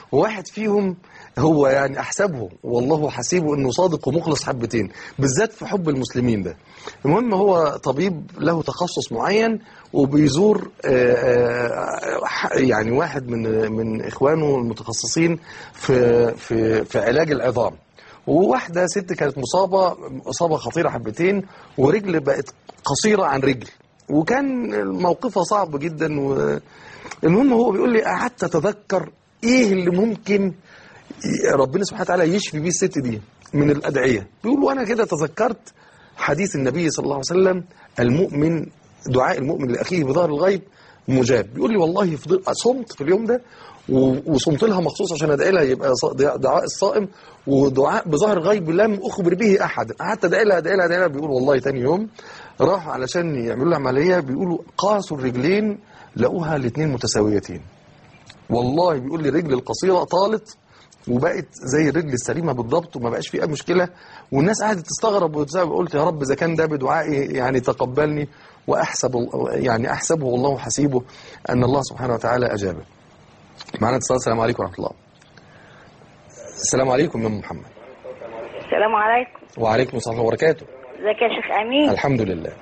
وواحد فيهم هو يعني احسبه والله حسيبه انه صادق ومخلص حبتين بالذات في حب المسلمين ده المهم هو طبيب له تخصص معين وبيزور آه، آه، ح- يعني واحد من من اخوانه المتخصصين في في في علاج العظام وواحده ست كانت مصابه اصابه خطيره حبتين ورجل بقت قصيره عن رجل وكان موقفها صعب جدا والمهم هو بيقول لي قعدت اتذكر ايه اللي ممكن ربنا سبحانه وتعالى يشفي بيه الست دي من الادعيه بيقول وانا كده تذكرت حديث النبي صلى الله عليه وسلم المؤمن دعاء المؤمن لاخيه بظهر الغيب مجاب بيقول لي والله فضل صمت في اليوم ده و- وصمت لها مخصوص عشان ادعي لها يبقى ص- دعاء الصائم ودعاء بظهر الغيب لم اخبر به احد قعدت ادعي لها ادعي لها ادعي لها بيقول والله تاني يوم راحوا علشان يعملوا لها عمليه بيقولوا قاسوا الرجلين لقوها الاثنين متساويتين والله بيقول لي الرجل القصيره طالت وبقت زي الرجل السليمه بالضبط وما بقاش فيه اي مشكله والناس قعدت تستغرب وتزعل قلت يا رب اذا كان ده بدعائي يعني تقبلني واحسب يعني احسبه والله حسيبه ان الله سبحانه وتعالى اجابه. معنا اتصال السلام عليكم ورحمه الله. السلام عليكم يا أم محمد. السلام عليكم وعليكم السلام ورحمه الله وبركاته. ازيك يا شيخ امين الحمد لله.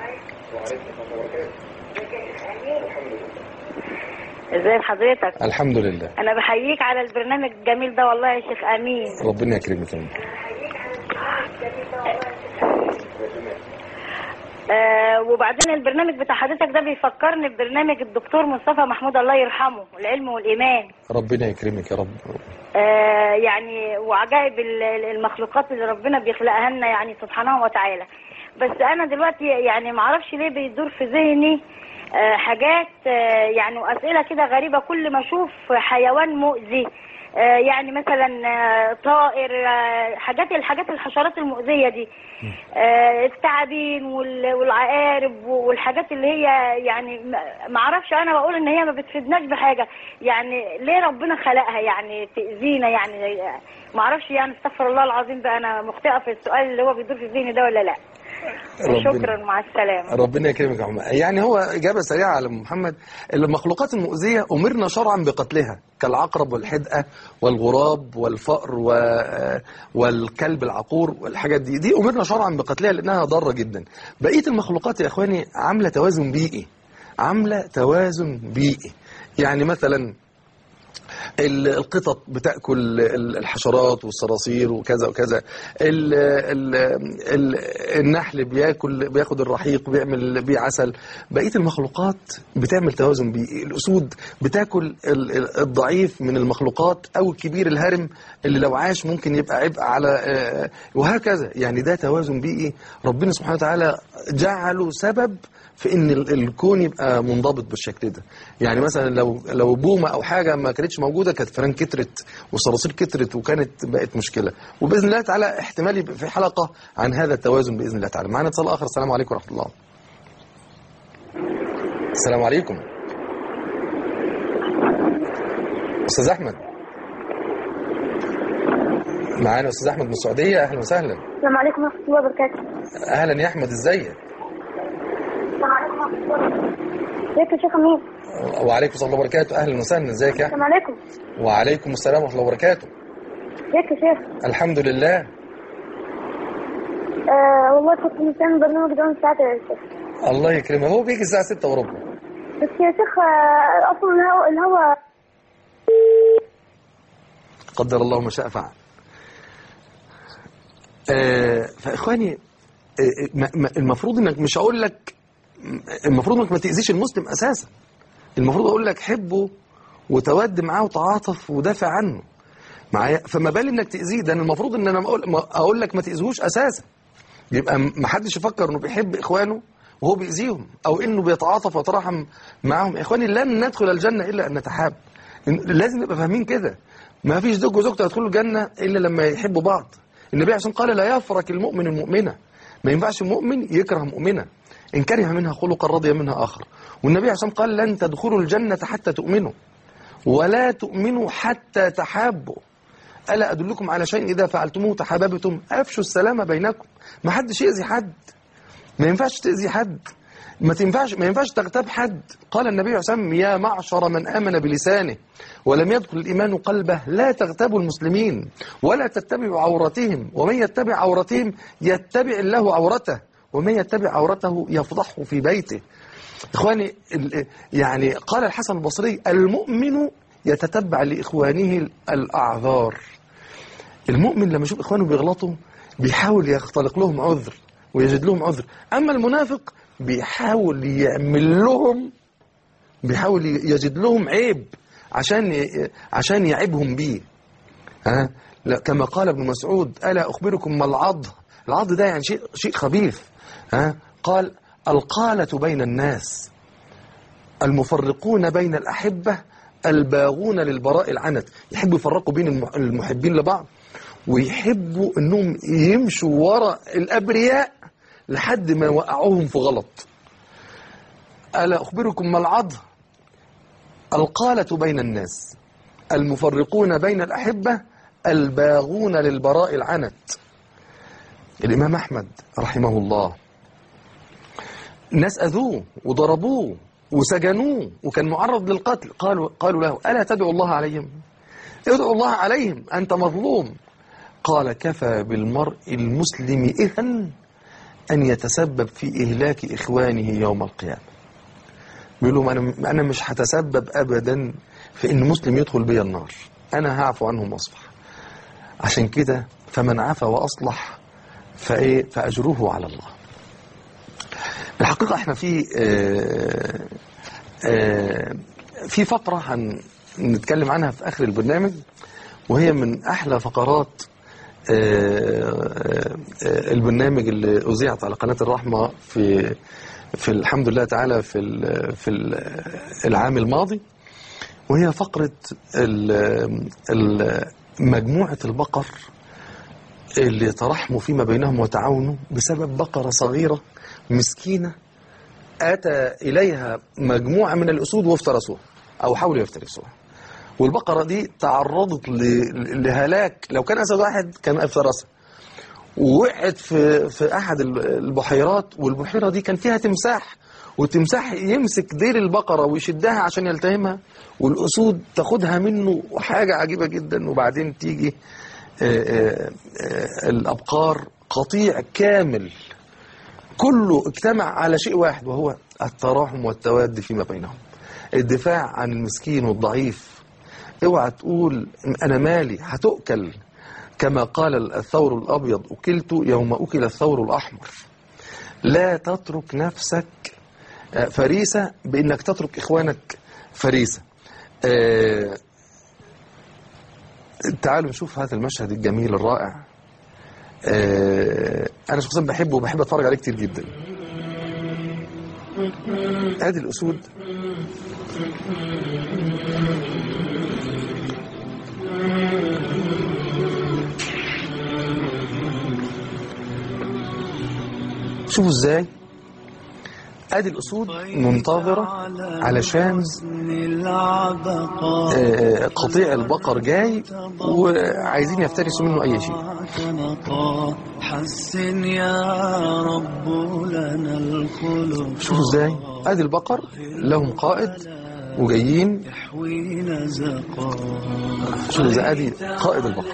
ازي حضرتك الحمد لله. انا بحييك على البرنامج الجميل ده والله يا شيخ امين ربنا يكرمك يا أم. آه وبعدين البرنامج بتاع حضرتك ده بيفكرني ببرنامج الدكتور مصطفى محمود الله يرحمه العلم والايمان ربنا يكرمك يا رب. آه يعني وعجائب ال- ال- المخلوقات اللي ربنا بيخلقها لنا يعني سبحانه وتعالى بس انا دلوقتي يعني معرفش ليه بيدور في ذهني آه حاجات آه يعني واسئله كده غريبه كل ما اشوف حيوان مؤذي آه يعني مثلا آه طائر آه حاجات الحاجات الحشرات المؤذيه دي آه التعابين وال- والعقارب والحاجات اللي هي يعني ما- معرفش انا بقول ان هي ما بتفيدناش بحاجه يعني ليه ربنا خلقها يعني تاذينا يعني معرفش يعني استغفر الله العظيم بقى انا مخطئه في السؤال اللي هو بيدور في ذهني ده ولا لا ربنا- شكرا مع السلامه ربنا يكرمك يا محمد يعني هو إجابة سريعة على محمد المخلوقات المؤذية أمرنا شرعا بقتلها كالعقرب والحدقة والغراب والفأر و... والكلب العقور والحاجات دي دي أمرنا شرعا بقتلها لأنها ضارة جدا بقية المخلوقات يا إخواني عاملة توازن بيئي عاملة توازن بيئي يعني مثلا ال- القطط بتاكل ال- الحشرات والصراصير وكذا وكذا ال ال ال النحل بياكل بياخد الرحيق بيعمل بيه عسل بقيه المخلوقات بتعمل توازن بيئي الاسود بتاكل ال- ال- الضعيف من المخلوقات او الكبير الهرم اللي لو عاش ممكن يبقى عبء على آه، وهكذا يعني ده توازن بيئي ربنا سبحانه وتعالى جعله سبب في ان ال- الكون يبقى منضبط بالشكل ده يعني مثلا لو لو بومه او حاجه ما كانتش موجوده كانت فيران كترت والصراصير كترت وكانت بقت مشكله وباذن الله تعالى احتمال يبقى في حلقه عن هذا التوازن باذن الله تعالى معانا اتصال اخر السلام عليكم ورحمه الله السلام عليكم استاذ احمد معانا استاذ احمد من السعوديه اهلا وسهلا السلام عليكم ورحمة الله وبركاته. اهلا يا احمد ازيك السلام عليكم ورحمة الله وبركاته. ازيك يا شيخ أمين؟ وعليكم السلام ورحمه الله وبركاته اهلا وسهلا ازيك يا احمد السلام عليكم. وعليكم السلام ورحمه الله وبركاته ازيك يا شيخ؟ الحمد لله آه والله كنت مستني البرنامج ده من ساعة يا شيخ. الله يكرمك هو بيجي الساعه 6 وربع بس يا شيخ آه أصلا الهوا الهوا قدر الله ما شاء فعل آه فاخواني آه ما- ما- المفروض انك مش هقول لك المفروض انك ما تاذيش المسلم اساسا المفروض اقول لك حبه وتود معاه وتعاطف ودافع عنه معايا فما بال انك تاذيه ده أنا المفروض ان انا اقول ما- اقول لك ما تاذيهوش اساسا يبقى ما حدش يفكر انه بيحب اخوانه وهو بيأذيهم او انه بيتعاطف ويترحم معاهم يا اخواني لن ندخل الجنه الا ان نتحاب إن- لازم نبقى فاهمين كده ما فيش زوج وزوجته يدخلوا الجنه الا لما يحبوا بعض النبي عليه الصلاه والسلام قال لا يفرك المؤمن المؤمنه ما ينفعش المؤمن يكره مؤمنه ان كره منها خلقا رضي منها اخر والنبي عليه الصلاه والسلام قال لن تدخلوا الجنه حتى تؤمنوا ولا تؤمنوا حتى تحابوا ألا أدلكم على شيء إذا فعلتموه تحاببتم أفشوا السلام بينكم ما حدش يأذي حد ما ينفعش تأذي حد ما تنفعش ما ينفعش تغتاب حد قال النبي عليه الصلاه والسلام يا معشر من امن بلسانه ولم يدخل الايمان قلبه لا تغتابوا المسلمين ولا تتبعوا عورتهم ومن يتبع عورتهم يتبع الله عورته ومن يتبع عورته يفضحه في بيته اخواني ال- يعني قال الحسن البصري المؤمن يتتبع لاخوانه الاعذار المؤمن لما يشوف اخوانه بيغلطوا بيحاول يختلق لهم عذر ويجد لهم عذر اما المنافق بيحاول يعمل لهم بيحاول يجد لهم عيب عشان ي- عشان يعيبهم بيه ها لا كما قال ابن مسعود الا اخبركم ما العض العض ده يعني شيء شيء خبيث ها قال القالة بين الناس المفرقون بين الأحبة الباغون للبراء العنت يحبوا يفرقوا بين الم- المحبين لبعض ويحبوا انهم يمشوا ورا الابرياء لحد ما يوقعوهم في غلط الا اخبركم ما العض القالة بين الناس المفرقون بين الأحبة الباغون للبراء العنت الإمام أحمد رحمه الله ناس أذوه وضربوه وسجنوه وكان معرض للقتل قالوا, قالوا له ألا تدعو الله عليهم ادعو الله عليهم أنت مظلوم قال كفى بالمرء المسلم إذن أن يتسبب في إهلاك إخوانه يوم القيامة بيقول لهم أنا, أنا مش هتسبب أبدا في إن مسلم يدخل بي النار أنا هعفو عنهم وأصفح عشان كده فمن عفى وأصلح فإيه فأجره على الله الحقيقة احنا في آه آه في فقرة هنتكلم عنها في آخر البرنامج وهي من أحلى فقرات آه آه البرنامج اللي أذيعت على قناة الرحمة في في الحمد لله تعالى في ال في ال العام الماضي وهي فقرة ال- ال- مجموعة البقر اللي ترحموا فيما بينهم وتعاونوا بسبب بقرة صغيرة مسكينة أتى إليها مجموعة من الأسود وافترسوها أو حاولوا يفترسوها والبقرة دي تعرضت ل- لهلاك لو كان أسد واحد كان افترسها ووقعت في في أحد البحيرات والبحيرة دي كان فيها تمساح والتمساح يمسك ديل البقرة ويشدها عشان يلتهمها والأسود تاخدها منه وحاجة عجيبة جدا وبعدين تيجي آه، آه، آه، الأبقار قطيع كامل كله اجتمع على شيء واحد وهو التراحم والتواد فيما بينهم الدفاع عن المسكين والضعيف اوعى تقول انا مالي هتؤكل كما قال الثور الابيض اكلت يوم اكل الثور الاحمر لا تترك نفسك آه، فريسه بانك تترك اخوانك فريسه آه، تعالوا نشوف هذا المشهد الجميل الرائع آه، انا شخصيا بحبه وبحب اتفرج عليه كتير جدا ادي الاسود شوفوا ازاي ادي الاسود منتظره علشان آه، قطيع البقر جاي وعايزين يفترسوا منه اي شيء تنقى حسن يا رب لنا الخلق شوفوا ازاي ادي البقر لهم قائد وجايين يحوينا زقا شوفوا ازاي ادي قائد البقر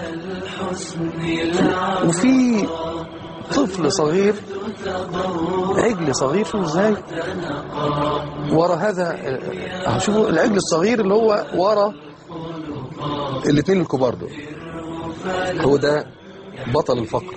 وفي طفل صغير عجل صغير شوفوا ازاي ورا هذا اهو شوفوا العجل الصغير اللي هو ورا الاثنين الكبار دول هو ده بطل الفقر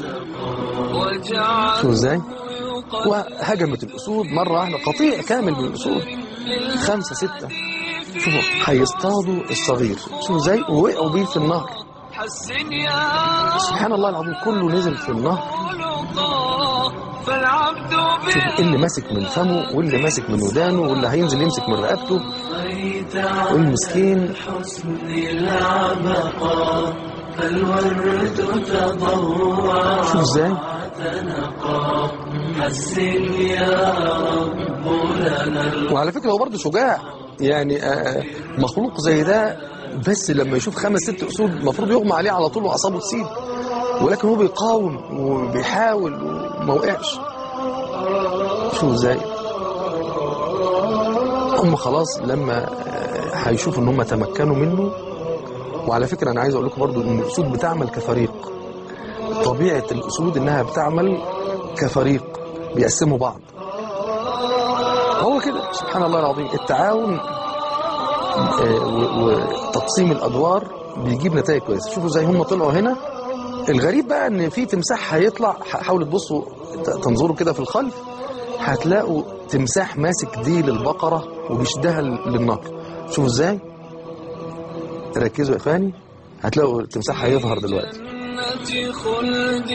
شوفوا ازاي وهجمت الاسود مره واحده قطيع كامل من الاسود خمسه سته شوفوا هيصطادوا الصغير شوفوا ازاي ووقعوا بيه في النهر حسن يا سبحان الله العظيم كله نزل في النهر خلقا فالعبد شوف اللي ماسك من فمه واللي ماسك من ودانه واللي هينزل يمسك من رقبته والمسكين بالحسن العبقى فالورد تضوع شوف ازاي تنقى حسن يا رب لنا وعلى فكره هو برضه شجاع يعني آه، مخلوق زي ده بس لما يشوف خمس ست اسود المفروض يغمى عليه على طول واعصابه تسيب ولكن هو بيقاوم وبيحاول وما وقعش شوف ازاي هم خلاص لما آه، هيشوفوا ان هم تمكنوا منه وعلى فكرة انا عايز اقول لكم برضو ان الاسود بتعمل كفريق طبيعة الاسود انها بتعمل كفريق بيقسموا بعض هو كده سبحان الله العظيم التعاون آه، و- وتقسيم الادوار بيجيب نتائج كويسه شوفوا زي هم طلعوا هنا الغريب بقى ان في تمساح هيطلع ح- حاولوا تبصوا ت- تنظروا كده في الخلف هتلاقوا تمساح ماسك ديل البقره وبيشدها ل- للنهر شوفوا ازاي ركزوا يا اخواني هتلاقوا التمساح هيظهر دلوقتي جنة خلد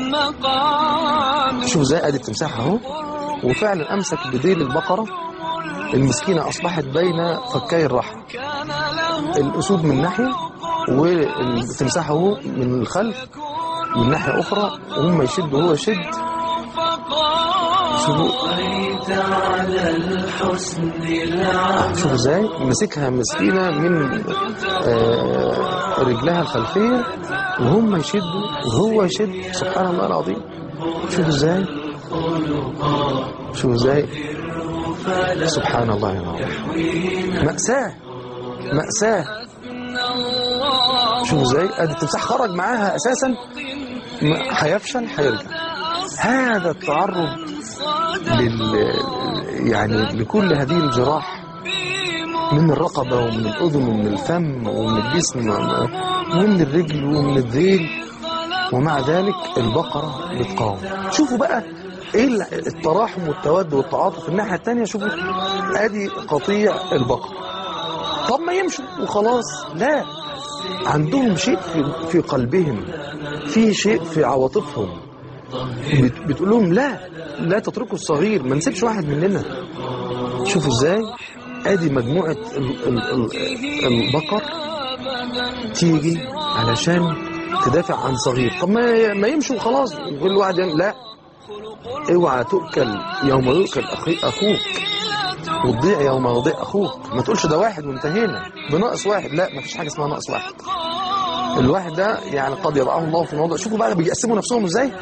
مقام شوفوا ازاي ادي التمساح اهو وفعلا امسك بديل البقره المسكينه اصبحت بين فكي الرحم كان له الاسود من ناحيه والتمساح اهو من الخلف من ناحيه اخرى وهم يشدوا وهو يشد فقام شوفوا بيت على الحسن العام شوفوا ازاي مسكها مسكينه من آه، رجلها الخلفيه وهم يشدوا وهو يشد سبحان الله العظيم شوفوا ازاي شوفوا ازاي سبحان الله العظيم مأساة مأساة شوفوا ازاي ادي التمساح خرج معاها اساسا ما- هيفشل هيرجع هذا التعرض لل يعني لكل هذه الجراح من الرقبة ومن الأذن ومن الفم ومن الجسم ومن الرجل ومن الذيل ومع ذلك البقرة بتقاوم شوفوا بقى ايه ال- التراحم والتود والتعاطف الناحية التانية شوفوا ادي قطيع البقرة طب ما يمشوا وخلاص لا عندهم شيء في, في قلبهم في شيء في عواطفهم بت- بتقول لهم لا لا تتركوا الصغير ما نسيبش واحد مننا شوفوا ازاي ادي مجموعة ال ال ال البقر تيجي علشان تدافع عن صغير طب ما ما يمشوا خلاص كل واحد يعمل لا اوعى تؤكل يوم يؤكل أخي اخوك وتضيع يوم يضيع اخوك ما تقولش ده واحد وانتهينا بناقص واحد لا ما فيش حاجه اسمها ناقص واحد الواحد ده يعني قد يضعه الله في موضع شوفوا بقى بيقسموا نفسهم ازاي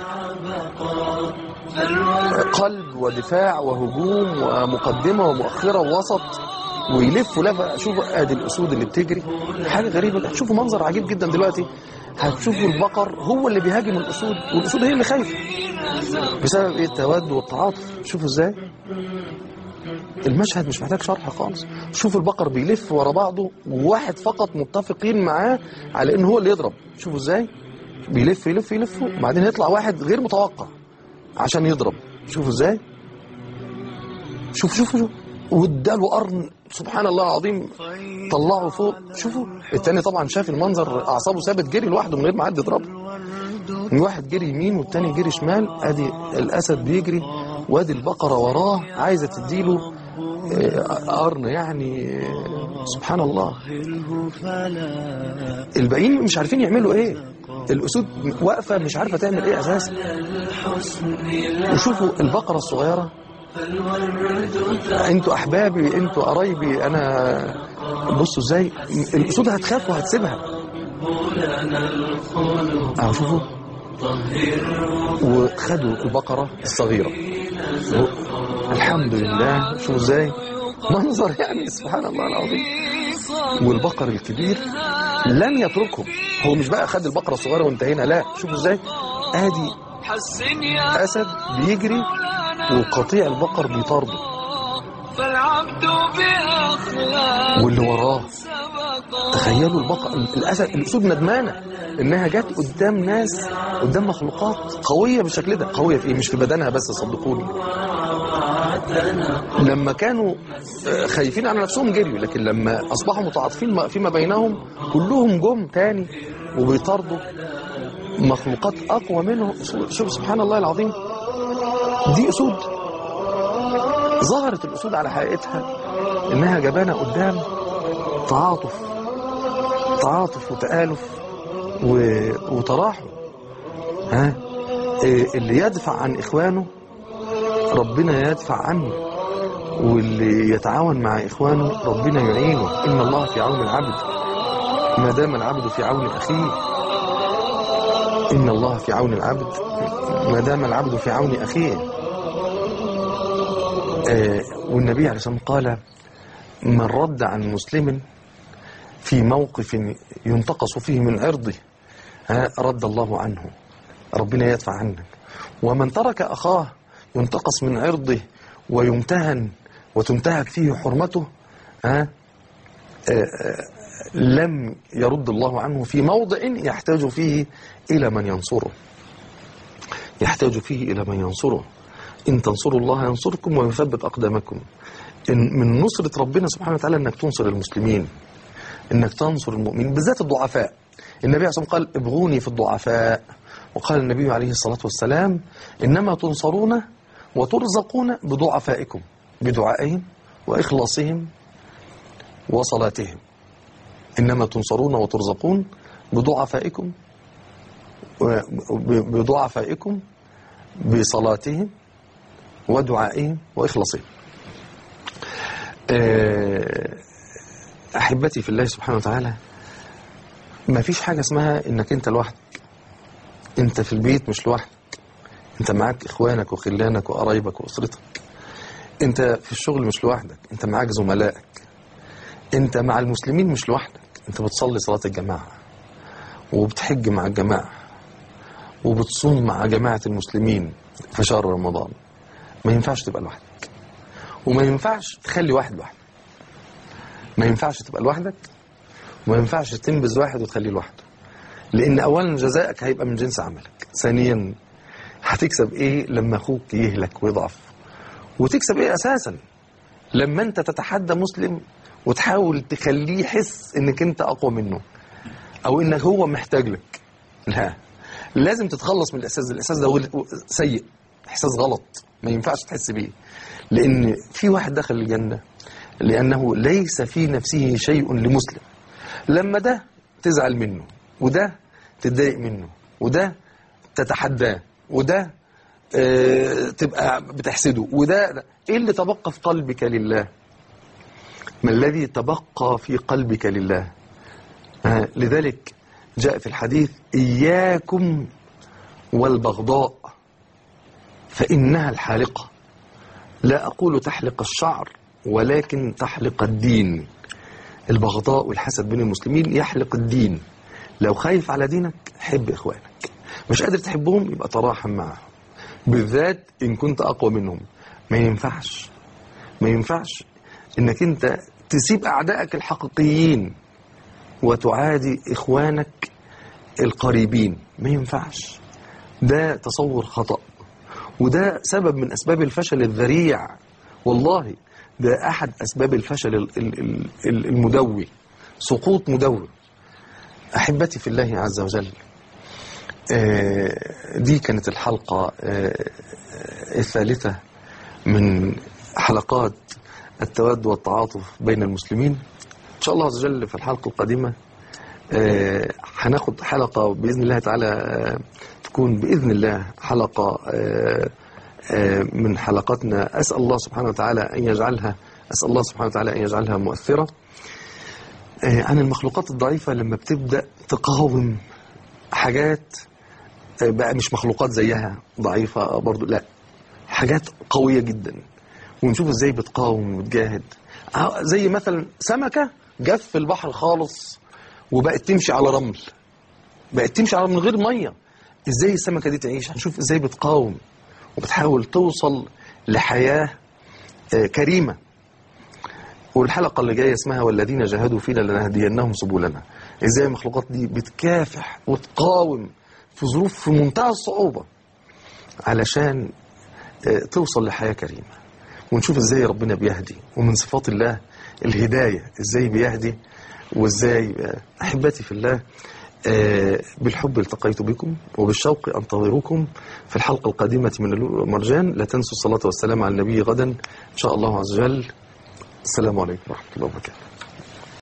قلب ودفاع وهجوم ومقدمه ومؤخره ووسط ويلفوا لفه شوفوا ادي الاسود اللي بتجري حاجه غريبه هتشوفوا منظر عجيب جدا دلوقتي هتشوفوا البقر هو اللي بيهاجم الاسود والاسود هي اللي خايفه بسبب ايه التود والتعاطف شوفوا ازاي المشهد مش محتاج شرح خالص شوفوا البقر بيلف ورا بعضه وواحد فقط متفقين معاه على ان هو اللي يضرب شوفوا ازاي بيلف يلف يلف وبعدين يطلع واحد غير متوقع عشان يضرب شوفوا ازاي شوف شوفوا شوف واداله قرن سبحان الله العظيم طلعه فوق شوفوا التاني طبعا شاف المنظر اعصابه ثابت جري لوحده من غير ما حد يضربه واحد جري يمين والتاني جري شمال ادي الاسد بيجري وادي البقره وراه عايزه تديله آه، قرن يعني آه، سبحان الله الباقيين مش عارفين يعملوا ايه الاسود واقفه مش عارفه تعمل ايه اساسا وشوفوا البقره الصغيره انتوا احبابي انتوا قرايبي انا بصوا ازاي الاسود هتخاف وهتسيبها اهو شوفوا وخدوا البقره الصغيره و- الحمد لله شوفوا ازاي منظر يعني سبحان الله العظيم والبقر الكبير لن يتركهم هو مش بقى خد البقره الصغيره وانتهينا لا شوفوا ازاي ادي حسن يا اسد بيجري وقطيع البقر بيطارده فالعبد بأخلاق واللي وراه سبق تخيلوا البقر الاسد الاسود ندمانه انها جت قدام ناس قدام مخلوقات قويه بالشكل ده قويه في ايه مش في بدنها بس صدقوني لما كانوا آه، خايفين على نفسهم جريوا لكن لما اصبحوا متعاطفين ما- فيما بينهم كلهم جم تاني وبيطاردوا مخلوقات اقوى منهم شوف سبحان الله العظيم دي اسود ظهرت الاسود على حقيقتها انها جبانه قدام تعاطف تعاطف وتآلف و... وتراحم ها إيه اللي يدفع عن إخوانه ربنا يدفع عنه واللي يتعاون مع إخوانه ربنا يعينه إن الله في عون العبد ما دام العبد في عون أخيه إن الله في عون العبد ما دام العبد في عون أخيه آه، والنبي عليه الصلاة والسلام قال من رد عن مسلم في موقف ينتقص فيه من عرضه ها، رد الله عنه ربنا يدفع عنك ومن ترك أخاه ينتقص من عرضه ويمتهن وتنتهك فيه حرمته ها آه، آه، لم يرد الله عنه في موضع يحتاج فيه إلى من ينصره يحتاج فيه إلى من ينصره إن تنصروا الله ينصركم ويثبت أقدامكم إن من نصرة ربنا سبحانه وتعالى أنك تنصر المسلمين انك تنصر المؤمنين بالذات الضعفاء النبي عليه الصلاه والسلام قال ابغوني في الضعفاء وقال النبي عليه الصلاه والسلام انما تنصرون وترزقون بضعفائكم بدعائهم واخلاصهم وصلاتهم انما تنصرون وترزقون بضعفائكم وب- بضعفائكم بصلاتهم ودعائهم واخلاصهم آه، احبتي في الله سبحانه وتعالى ما فيش حاجه اسمها انك انت لوحدك انت في البيت مش لوحدك انت معاك اخوانك وخلانك وقرايبك واسرتك انت في الشغل مش لوحدك انت معاك زملائك انت مع المسلمين مش لوحدك انت بتصلي صلاه الجماعه وبتحج مع الجماعه وبتصوم مع جماعه المسلمين في شهر رمضان ما ينفعش تبقى لوحدك وما ينفعش تخلي واحد لوحده ما ينفعش تبقى لوحدك وما ينفعش تنبذ واحد وتخليه لوحده لان اولا جزائك هيبقى من جنس عملك ثانيا هتكسب ايه لما اخوك يهلك ويضعف وتكسب ايه اساسا لما انت تتحدى مسلم وتحاول تخليه يحس انك انت اقوى منه او انك هو محتاج لك لا لازم تتخلص من الاحساس ده الاحساس ده غل- سيء احساس غلط ما ينفعش تحس بيه لان في واحد دخل الجنه لانه ليس في نفسه شيء لمسلم لما ده تزعل منه وده تتضايق منه وده تتحداه وده آه، تبقى بتحسده وده ده. ايه اللي تبقى في قلبك لله ما الذي تبقى في قلبك لله آه، لذلك جاء في الحديث إياكم والبغضاء فإنها الحالقة لا أقول تحلق الشعر ولكن تحلق الدين البغضاء والحسد بين المسلمين يحلق الدين لو خايف على دينك حب إخوانك مش قادر تحبهم يبقى تراحم معهم بالذات إن كنت أقوى منهم ما ينفعش ما ينفعش إنك أنت تسيب أعدائك الحقيقيين وتعادي إخوانك القريبين ما ينفعش ده تصور خطأ وده سبب من أسباب الفشل الذريع والله ده أحد أسباب الفشل ال- ال- ال- ال- المدوي سقوط مدوي أحبتي في الله عز وجل آه، دي كانت الحلقة آه، الثالثة من حلقات التود والتعاطف بين المسلمين إن شاء الله عز وجل في الحلقة القادمة آه، هناخد حلقة بإذن الله تعالى آه، تكون بإذن الله حلقة آه، آه، من حلقاتنا أسأل الله سبحانه وتعالى أن يجعلها أسأل الله سبحانه وتعالى أن يجعلها مؤثرة آه، عن المخلوقات الضعيفة لما بتبدأ تقاوم حاجات آه، بقى مش مخلوقات زيها ضعيفة برضو لا حاجات قوية جدا ونشوف ازاي بتقاوم وتجاهد آه، زي مثلا سمكة جت في البحر خالص وبقت تمشي على رمل بقت تمشي على من غير ميه ازاي السمكه دي تعيش هنشوف ازاي بتقاوم وبتحاول توصل لحياه آه، كريمه والحلقه اللي جايه اسمها والذين جاهدوا فينا لنهدينهم سبلنا ازاي المخلوقات دي بتكافح وتقاوم في ظروف في منتهى الصعوبه علشان آه، توصل لحياه كريمه ونشوف ازاي ربنا بيهدي ومن صفات الله الهدايه ازاي بيهدي وازاي آه، احبتي في الله آه، بالحب التقيت بكم وبالشوق انتظركم في الحلقه القادمه من اللؤلؤ والمرجان لا تنسوا الصلاه والسلام على النبي غدا ان شاء الله عز وجل السلام عليكم ورحمه الله وبركاته